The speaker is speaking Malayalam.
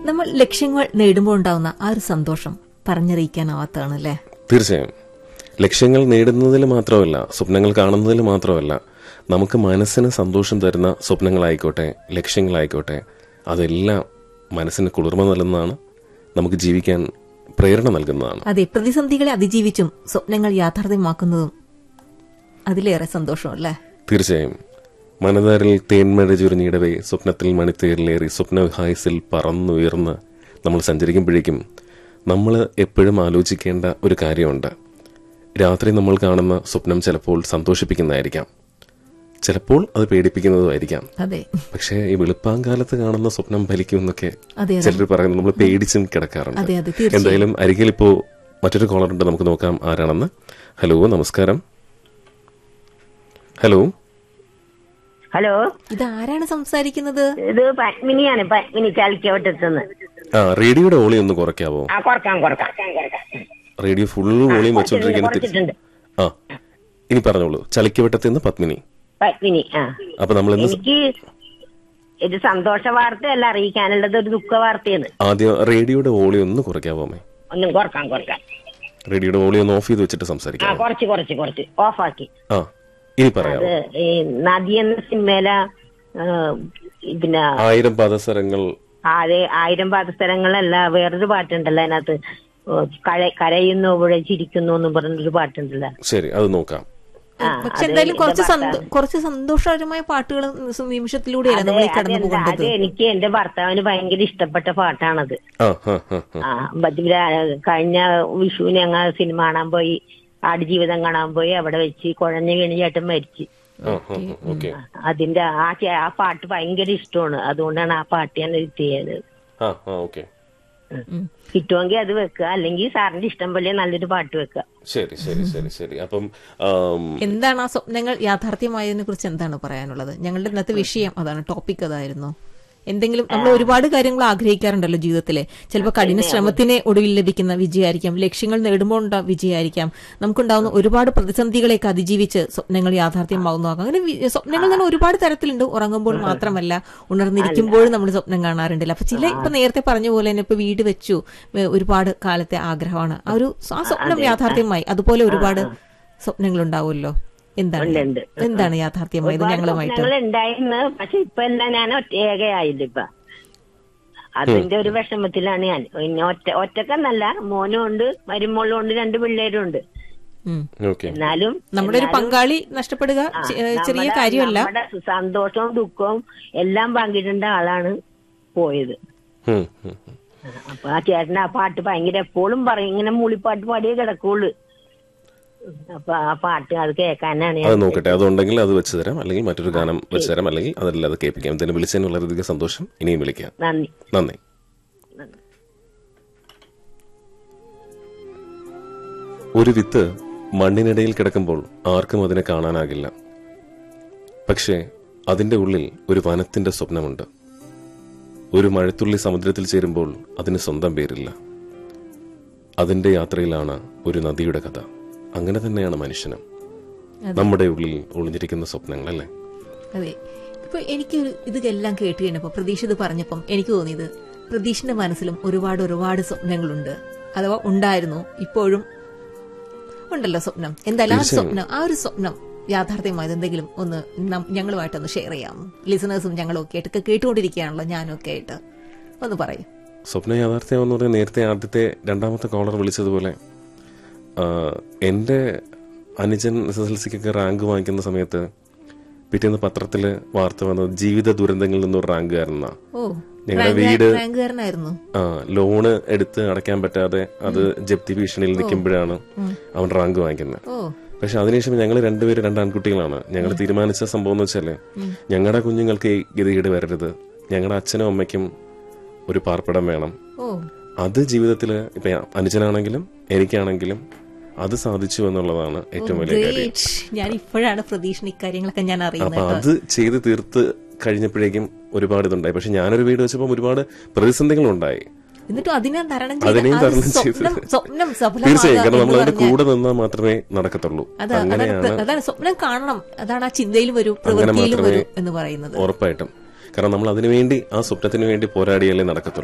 നമ്മൾ ലക്ഷ്യങ്ങൾ നേടുമ്പോൾ ഉണ്ടാവുന്ന ആ ഒരു സന്തോഷം പറഞ്ഞറിയിക്കാനാവാത്തതാണ് അല്ലേ തീർച്ചയായും ലക്ഷ്യങ്ങൾ നേടുന്നതിൽ മാത്രമല്ല സ്വപ്നങ്ങൾ കാണുന്നതിൽ മാത്രമല്ല നമുക്ക് മനസ്സിന് സന്തോഷം തരുന്ന സ്വപ്നങ്ങളായിക്കോട്ടെ ലക്ഷ്യങ്ങളായിക്കോട്ടെ അതെല്ലാം മനസ്സിന് കുളിർമ നൽകുന്നതാണ് നമുക്ക് ജീവിക്കാൻ പ്രേരണ നൽകുന്നതാണ് അതെ പ്രതിസന്ധികളെ അതിജീവിച്ചും സ്വപ്നങ്ങൾ യാഥാർത്ഥ്യമാക്കുന്നതും അതിലേറെ സന്തോഷം അല്ലേ തീർച്ചയായും മനതാരിൽ തേന്മഴ ചുരുങ്ങിയിടവേ സ്വപ്നത്തിൽ മണിത്തേരിലേറി സ്വപ്നവിഹായസിൽ പറന്നുയർന്ന് നമ്മൾ സഞ്ചരിക്കുമ്പോഴേക്കും നമ്മൾ എപ്പോഴും ആലോചിക്കേണ്ട ഒരു കാര്യമുണ്ട് രാത്രി നമ്മൾ കാണുന്ന സ്വപ്നം ചിലപ്പോൾ സന്തോഷിപ്പിക്കുന്നതായിരിക്കാം ചിലപ്പോൾ അത് പേടിപ്പിക്കുന്നതുമായിരിക്കാം അതെ പക്ഷേ ഈ വെളുപ്പാങ്കാലത്ത് കാണുന്ന സ്വപ്നം ഫലിക്കും എന്നൊക്കെ അതെ, അതെ. ചിലർ പറയുന്നത് നമ്മൾ പേടിച്ചും കിടക്കാറുണ്ട് അതെ, അതെ, തീർച്ചയായും. എന്തായാലും അരികിൽ ഇപ്പോ മറ്റൊരു കോളർ ഉണ്ട് നമുക്ക് നോക്കാം ആരാണെന്ന് ഹലോ നമസ്കാരം ഹലോ ഹലോ ഇത് ആരാണ് സംസാരിക്കുന്നത് ഇത് പത്മിനിയാണ് പത്മിനി ചാലിക്കവട്ടത്തുനിന്ന് ആ റേഡിയോയുടെ വോളിയം ഒന്ന് കുറയ്ക്കാവോ ആ കുറക്കാം കുറക്കാം റേഡിയോ ഫുൾ വോളിയം വെച്ചോണ്ടിരിക്കുന്ന തിരിച്ച് കുറച്ചിട്ടുണ്ട് ആ ഇനി പറഞ്ഞോളൂ ചളിക്കവട്ടത്തിൽ നിന്ന് പത്മിനി പത്മിനി ആ അപ്പൊ നമ്മൾ ഇന്ന് എനിക്ക് ഇത് സന്തോഷ വാർത്തയല്ല അറിയിക്കാനുള്ളത് ഒരു ദുഃഖ വാർത്തയാണ് ആദ്യം റേഡിയോയുടെ വോളിയം ഒന്ന് കുറയ്ക്കാവോ അമ്മേ ഒന്നും കുറക്കാം കുറക്കാം റേഡിയോയുടെ വോളിയം ഒന്ന് ഓഫ് ചെയ്ത് വെച്ചിട്ട് ആ സംസാരിക്കാം കുറച്ച് കുറച്ച് കുറച്ച് ഓഫാക്കി ആ ഇനി പറയാമോ അത് ഈ നദി എന്ന സിനിമയില പിന്നെ ആയിരം പാദസരങ്ങൾ അതെ ആയിരം പാദസ്ഥലങ്ങളല്ല വേറൊരു പാട്ടുണ്ടല്ലോ അതിനകത്ത് ഓ, കര- കരയുന്നു ഇവിടെ ചിരിക്കുന്നു എന്ന് പറഞ്ഞൊരു പാട്ടുണ്ടല്ലോ ശരി അത് നോക്കാം ആ, പക്ഷെ അത് എന്തായാലും കുറച്ച് എന്റെ സന്തോ- കുറച്ച് സന്തോഷകരമായ പാട്ടുകൾ നിമിഷത്തിലൂടെയാണ് നമ്മൾ ഈ കടന്നു അതെന്താ, പോകേണ്ടത് അത് എനിക്ക് എന്റെ ഭർത്താവിന് ഭയങ്കര ഇഷ്ടപ്പെട്ട പാട്ടാണത് ആ ആ ആ ആ. ആ ബദ്ര കഴിഞ്ഞ വിഷുവിന് ഞങ്ങൾ സിനിമ കാണാൻ പോയി ആടുജീവിതം കാണാൻ പോയി അവിടെ വെച്ച് കുഴഞ്ഞു വീണ് ചേട്ടൻ മരിച്ചു ആ, ആ, ആ, ഓക്കെ അതിന്റെ ആ ചേ- ആ പാട്ട് ഭയങ്കര ഇഷ്ടമാണ് അതുകൊണ്ടാണ് ആ പാട്ട് ഞാൻ എഴുതിയത് ആ ആ ഓക്കെ കിട്ടുമെങ്കിൽ അത് വെക്കുക അല്ലെങ്കിൽ സാറിന്റെ ഇഷ്ടം പോലെ നല്ലൊരു പാട്ട് വെക്കുക ശരി ശരി ശരി ശരി അപ്പം ആം, എന്താണ് ആ സ്വപ്നങ്ങൾ യാഥാർത്ഥ്യമായതിനെ കുറിച്ച് എന്താണ് പറയാനുള്ളത് ഞങ്ങളുടെ ഇന്നത്തെ വിഷയം അതാണ് ടോപ്പിക് അതായിരുന്നു എന്തെങ്കിലും നമ്മൾ ഒരുപാട് കാര്യങ്ങൾ ആഗ്രഹിക്കാറുണ്ടല്ലോ ജീവിതത്തിലെ ചിലപ്പോൾ കഠിന ശ്രമത്തിന് ഒടുവിൽ ലഭിക്കുന്ന വിജയമായിരിക്കാം ലക്ഷ്യങ്ങൾ നേടുമ്പോൾ ഉണ്ടാ വിജയമായിരിക്കാം നമുക്കുണ്ടാവുന്ന ഒരുപാട് പ്രതിസന്ധികളെയൊക്കെ അതിജീവിച്ച് സ്വപ്നങ്ങൾ യാഥാർത്ഥ്യമാകുന്നതാകാം അങ്ങനെ വി- സ്വപ്നങ്ങൾ തന്നെ ഒരുപാട് തരത്തിലുണ്ട് ഉറങ്ങുമ്പോൾ മാത്രമല്ല ഉണർന്നിരിക്കുമ്പോഴും നമ്മൾ സ്വപ്നം കാണാറുണ്ടല്ലോ അപ്പൊ ചില ഇപ്പൊ നേരത്തെ പറഞ്ഞ പോലെ തന്നെ ഇപ്പൊ വീട് വെച്ചു ഏ, ഒരുപാട് കാലത്തെ ആഗ്രഹമാണ് ആ ഒരു ആ സ്വപ്നം യാഥാർത്ഥ്യമായി അതുപോലെ ഒരുപാട് സ്വപ്നങ്ങൾ ഉണ്ടാവുമല്ലോ എന്താണ് ഉണ്ട്, ഉണ്ട്. എന്താണ് യാഥാർത്ഥ്യമായത് ഞങ്ങളുമായിട്ട് ഞങ്ങൾ ഉണ്ടായിരുന്നു പക്ഷെ ഇപ്പൊ എല്ലാം ഞാൻ ഒറ്റയാകെയായില്ല ഇപ്പൊ അതിന്റെ ഒരു വിഷമത്തിലാണ് ഞാൻ പിന്നെ ഒറ്റ ഒറ്റക്കെന്നല്ല മോനും ഉണ്ട് മരുമോളും ഉണ്ട് രണ്ട് പിള്ളേരും ഉണ്ട് ഉം. ഓക്കെ എന്നാലും നമ്മുടെ ഒരു പങ്കാളി നഷ്ടപ്പെടുക ചെ- ഏ, ചെറിയ നമ്മുടെ- കാര്യമല്ല നമ്മുടെ സന്തോഷവും ദുഃഖവും എല്ലാം പങ്കിടേണ്ട ആളാണ് പോയത് ഉം, ഉം, ഉം. അപ്പൊ ആ ചേട്ടൻ ആ പാട്ട് ഭയങ്കര എപ്പോഴും പറയും ഇങ്ങനെ മൂളിപ്പാട്ട് പാടിയേ കിടക്കുള്ളൂ അപ്പൊ ആ പാട്ട് അത് കേൾക്കാനാണ് അത് ഞാൻ നോക്കട്ടെ അതുണ്ടെങ്കിൽ അത് വെച്ച് തരാം അല്ലെങ്കിൽ മറ്റൊരു ഗാനം വെച്ച് തരാം അല്ലെങ്കിൽ അതല്ലാതെ കേൾപ്പിക്കാം എന്തായാലും വിളിച്ചതിന് വളരെയധികം സന്തോഷം ഇനിയും വിളിക്കാം നന്ദി നന്ദി ഒരു വിത്ത് മണ്ണിനിടയിൽ കിടക്കുമ്പോൾ ആർക്കും അതിനെ കാണാനാകില്ല പക്ഷേ അതിന്റെ ഉള്ളിൽ ഒരു വനത്തിന്റെ സ്വപ്നമുണ്ട് ഒരു മഴത്തുള്ളി സമുദ്രത്തിൽ ചേരുമ്പോൾ അതിന് സ്വന്തം പേരില്ല അതിന്റെ യാത്രയിലാണ് ഒരു നദിയുടെ കഥ അങ്ങനെ തന്നെയാണ് മനുഷ്യനും നമ്മുടെ ഉള്ളിൽ ഒളിഞ്ഞിരിക്കുന്ന സ്വപ്നങ്ങൾ അല്ലേ അതെ ഇപ്പൊ എനിക്ക് ഇതെല്ലാം കേട്ട് കഴിഞ്ഞപ്പോ പ്രതീക്ഷ ഇത് പറഞ്ഞപ്പം എനിക്ക് തോന്നിയത് പ്രതീഷിന്റെ മനസ്സിലും ഒരുപാട് ഒരുപാട് സ്വപ്നങ്ങളുണ്ട് അഥവാ ഉണ്ടായിരുന്നു ഇപ്പോഴും ഉണ്ടല്ലോ സ്വപ്നം എന്തായാലും ആ സ്വപ്നം ആ ഒരു സ്വപ്നം യാഥാർത്ഥ്യമായത് എന്തെങ്കിലും ഒന്ന് നം- ഞങ്ങളുമായിട്ടൊന്ന് ഷെയർ ചെയ്യാം ലിസണേഴ്സും ഞങ്ങളും ഒക്കെ ആയിട്ട് കേട്ടുകൊണ്ടിരിക്കുകയാണല്ലോ ഞാനും ഒക്കെ ആയിട്ട് ഒന്ന് പറയും സ്വപ്ന യാഥാർത്ഥ്യം എന്ന് പറഞ്ഞാൽ നേരത്തെ ആദ്യത്തെ രണ്ടാമത്തെ കോളർ വിളിച്ചതുപോലെ ആ, എൻ്റെ അനുജൻ എസ് എസ് എൽ സിക്കൊക്കെ റാങ്ക് വാങ്ങിക്കുന്ന സമയത്ത് പിറ്റേന്ന് പത്രത്തിൽ വാർത്ത വന്നത് ജീവിത ദുരന്തങ്ങളിൽ നിന്നൊരു റാങ്കുകാരനാ ഓ ഞങ്ങളുടെ വീട് റാങ്കുകാരനായിരുന്നു ആ ലോണ് എടുത്ത് അടയ്ക്കാൻ പറ്റാതെ അത് ജപ്തി ഭീഷണിയിൽ നിൽക്കുമ്പോഴാണ് അവൻ റാങ്ക് വാങ്ങിക്കുന്നത് ഓ പക്ഷെ അതിനുശേഷം ഞങ്ങൾ രണ്ടുപേരും രണ്ട് ആൺകുട്ടികളാണ് ഞങ്ങൾ തീരുമാനിച്ച സംഭവം എന്ന് വെച്ചാല് ഞങ്ങളുടെ കുഞ്ഞുങ്ങൾക്ക് ഈ ഗതികേട് വരരുത് ഞങ്ങളുടെ അച്ഛനും അമ്മയ്ക്കും ഒരു പാർപ്പിടം വേണം ഓ അത് ജീവിതത്തിൽ ഇപ്പൊ അനുജനാണെങ്കിലും എനിക്കാണെങ്കിലും അത് സാധിച്ചു എന്നുള്ളതാണ് ഏറ്റവും വലിയ കാര്യം ഗ്രേറ്റ് ഞാൻ ഇപ്പോഴാണ് പ്രതീക്ഷ ഇക്കാര്യങ്ങളൊക്കെ ഞാൻ അപ്പൊ അറിയുന്നത് അത് ചെയ്ത് തീർത്ത് കഴിഞ്ഞപ്പോഴേക്കും ഒരുപാട് ഇതുണ്ടായി പക്ഷെ ഞാനൊരു വീട് വെച്ചപ്പോൾ ഒരുപാട് പ്രതിസന്ധികളുണ്ടായി എന്നിട്ടും അതിനെ തരണം അതിനെയും ചെയ്ത് ആ ഒരു തരണം ചെയ്ത് സ്വപ്നം സ്വപ്നം തീർച്ചയായും സഫലമാകുക കാരണം നമ്മൾ എന്ന് അതിന്റെ പറഞ്ഞാൽ കൂടെ നിന്നാൽ മാത്രമേ നടക്കത്തുള്ളൂ അത് അതാണ് അങ്ങനെയാണ് പ്ര- അതാണ് സ്വപ്നം കാണണം അതാണ് ആ ചിന്തയിൽ വരൂ അങ്ങനെ പ്രവൃത്തിയിലും മാത്രമേ വരൂ എന്ന് പറയുന്നത് ഉറപ്പായിട്ടും കാരണം നമ്മൾ അതിനുവേണ്ടി ആ സ്വപ്നത്തിന് വേണ്ടി പോരാടിയാലേ നടക്കത്തുള്ളൂ